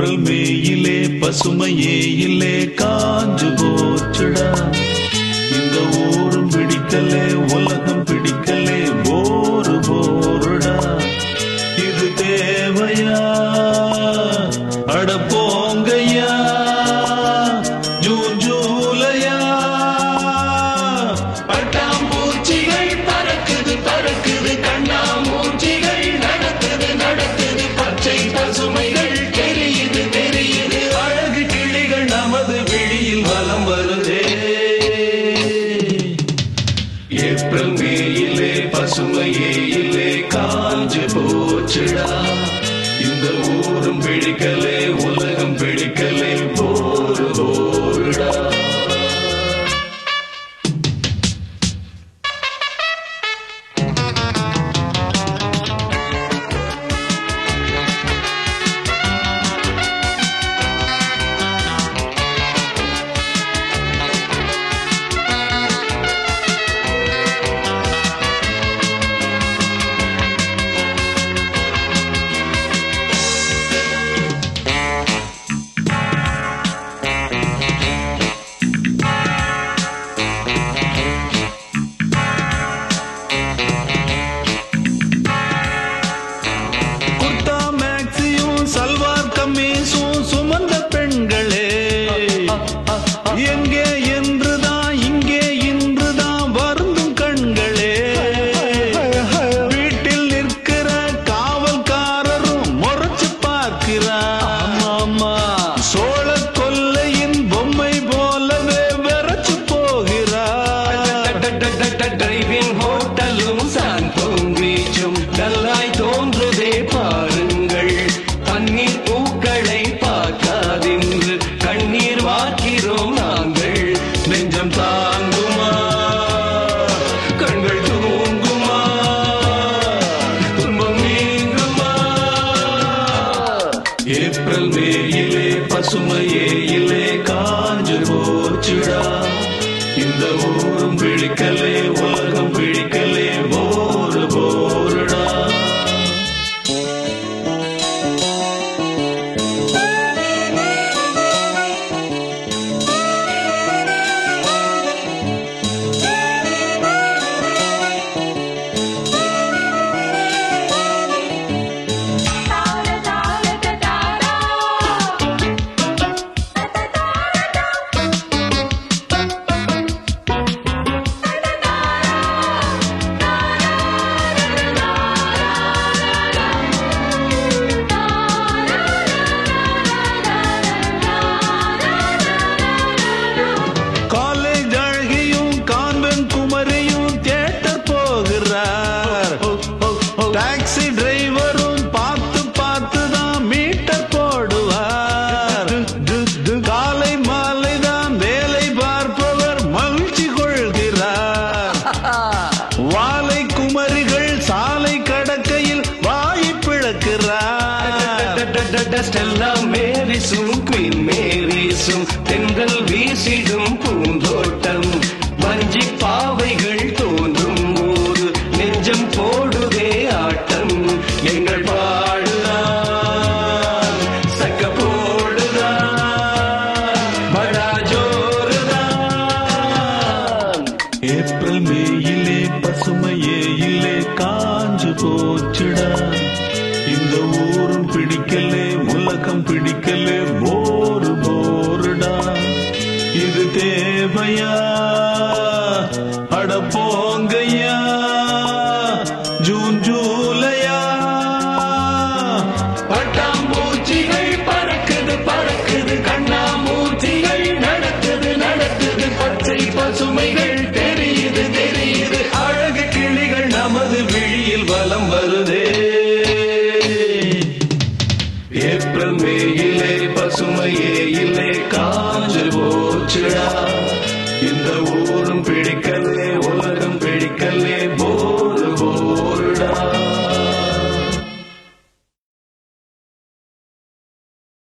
April மேயிலே பசுமையே இல்லே காஞ்சு போச்சுடா இந்த ஊரும் பிடிக்கலே உலகம் பிடிக்கலே போரு போருடா இது தேவையா அட போங்கய்யா ஜூன் ஜூலையா பட்டாம்பூச்சிகள் பறக்குது பறக்குது கண்ணாமூச்சிகள் நடக்குது நடக்குது பச்சை பசுமைகள் தெரியுது தெரியுது அழகு கிளிகள் நமது விழியில் வலம் வருதே ஏப்ரல் மேயிலே பசுமையே இல்லே காஞ்சு போச்சுடா இந்த ஊரும் பிடிக்கலே உலகம் பிடிக்கலே போரு போருடா குர்தா மேக்ஸியும் சல்வார் கம்மீஸும் சுமந்த பெண்களே எங்கே என்றுதான் இங்கே இன்றுதான் வருந்தும் கண்களே வீட்டில் நிற்கிற காவல்காரரும் முறைச்சு பார்க்கிறார் ஆமா சோழ கொல்லையின் பொம்மை போலவே விரைச்சு போகிறார் டிரைவிங் ஹோட்டலும் சாந்தோம் பீச்சும் நல்லாய் தோன்றுதே பாருங்கள் பன்னீர் பூக்களை பார்க்காதென்று கண்ணீர் வாக்கிறோம் நாங்கள் நெஞ்சம் தாங்குமா கண்கள் தூங்குமா துன்பம் நீங்குமா ஏப்ரல் மேயிலே பசுமையே இல்லே காஞ்சு போச்சுடா இந்த ஊரும் பிடிக்கலே உலகம் பிடிக்கலே போரு போருடா காலேஜ் அழகியும் கான்வென்ட் குமரியும் தியேட்டர் போகிறார் டாக்ஸி டிரைவரும் பார்த்து பார்த்து தான் மீட்டர் போடுவார் காலை மாலை தான் வேலை பார்ப்பவர் மகிழ்ச்சி கொள்கிறார் வாலை குமரிகள் சாலை கடக்கையில் வாய் பிளக்கிறார் ஸ்டெல்லா மேரிசும் குயின் மேரிசும் தென்றல் வீசிடும் பூந்தோட்டம் வஞ்சி பாவைகள் தோன்றும் போது நெஞ்சம் போடுதே ஆட்டம் எங்கள் பாடுதான் சக்க போடுதான் படா ஜோருதான் ஏப்ரல் மேயிலே பசுமையே இல்லே காஞ்சு போச்சுடா இந்த ஊரும் பிடிக்கலே உலகம் பிடிக்கலே போரு போருடா இது தேவையா அட போங்கய்யா ஜூன் ஜூலையா பட்டாம்பூச்சிகள் பறக்குது பறக்குது கண்ணாமூச்சிகள் நடக்குது நடக்குது பச்சை பசுமைகள் தெரியுது தெரியுது அழகு கிளிகள் நமது விழியில் வலம் வருதே ஏப்ரல் மேயிலே பசுமையே இல்லே காஞ்சு போச்சுடா இந்த ஊரும் பிடிக்கலே